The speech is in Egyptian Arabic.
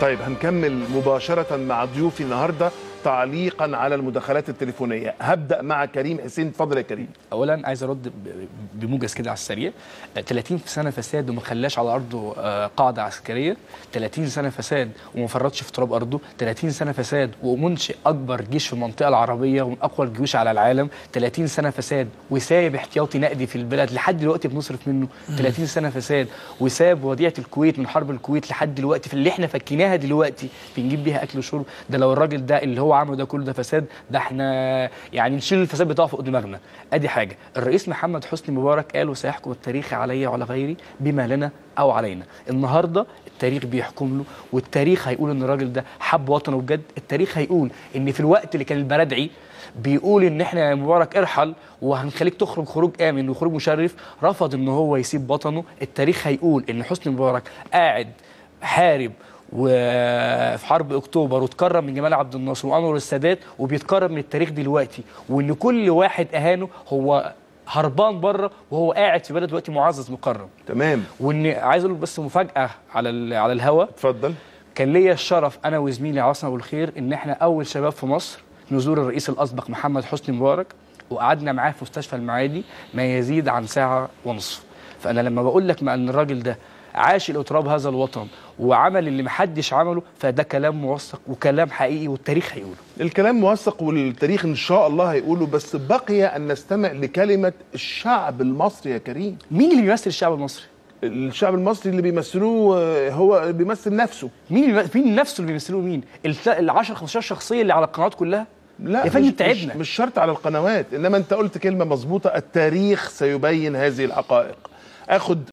طيب هنكمل مباشرة مع ضيوفي النهاردة تعليقا على المداخلات التليفونية هبدأ مع كريم حسين اتفضل يا كريم اولا عايز ارد ب- بموجز كده على السريع آه، 30 سنه فساد وما خلاش على ارضه آه، قاعده عسكريه 30 سنه فساد وما فرطش في تراب ارضه 30 سنه فساد ومنشئ اكبر جيش في المنطقه العربيه ومن اقوى الجيوش على العالم 30 سنه فساد وسايب احتياطي نقدي في البلد لحد دلوقتي بنصرف منه 30 سنه فساد وساب وديعه الكويت من حرب الكويت لحد دلوقتي في اللي احنا فكيناها دلوقتي بنجيب بيها اكل وشرب ده لو الراجل ده اللي هو عمله ده كله ده فساد ده احنا يعني نشيل الفساد بتاعه فوق دماغنا ادي حاجه الرئيس محمد حسني مبارك قال وسيحكم التاريخ علي وعلى غيري بما لنا او علينا النهارده التاريخ بيحكم له والتاريخ هيقول ان الراجل ده حب وطنه بجد التاريخ هيقول ان في الوقت اللي كان البرادعي بيقول ان احنا يا مبارك ارحل وهنخليك تخرج خروج امن وخروج مشرف رفض ان هو يسيب وطنه التاريخ هيقول ان حسني مبارك قاعد حارب وفي حرب اكتوبر واتكرم من جمال عبد الناصر وانور السادات وبيتكرم من التاريخ دلوقتي وان كل واحد اهانه هو هربان بره وهو قاعد في بلد دلوقتي معزز مكرم تمام وان عايز اقول بس مفاجاه على ال- على الهوا اتفضل كان ليا الشرف انا وزميلي عاصم ابو الخير ان احنا اول شباب في مصر نزور الرئيس الاسبق محمد حسني مبارك وقعدنا معاه في مستشفى المعادي ما يزيد عن ساعه ونصف فانا لما بقول لك ما ان الراجل ده عاش الاطراب هذا الوطن وعمل اللي محدش عمله فده كلام موثق وكلام حقيقي والتاريخ هيقوله الكلام موثق والتاريخ ان شاء الله هيقوله بس بقي ان نستمع لكلمة الشعب المصري يا كريم مين اللي بيمثل الشعب المصري الشعب المصري اللي بيمثلوه آه، هو بيمثل نفسه مين اللي مين نفسه اللي بيمثلوه مين ال 10 15 شخصيه اللي على القنوات كلها لا يا فندم مش, مش, تعبنا مش شرط على القنوات انما انت قلت كلمة مظبوطة التاريخ سيبين هذه الحقائق اخد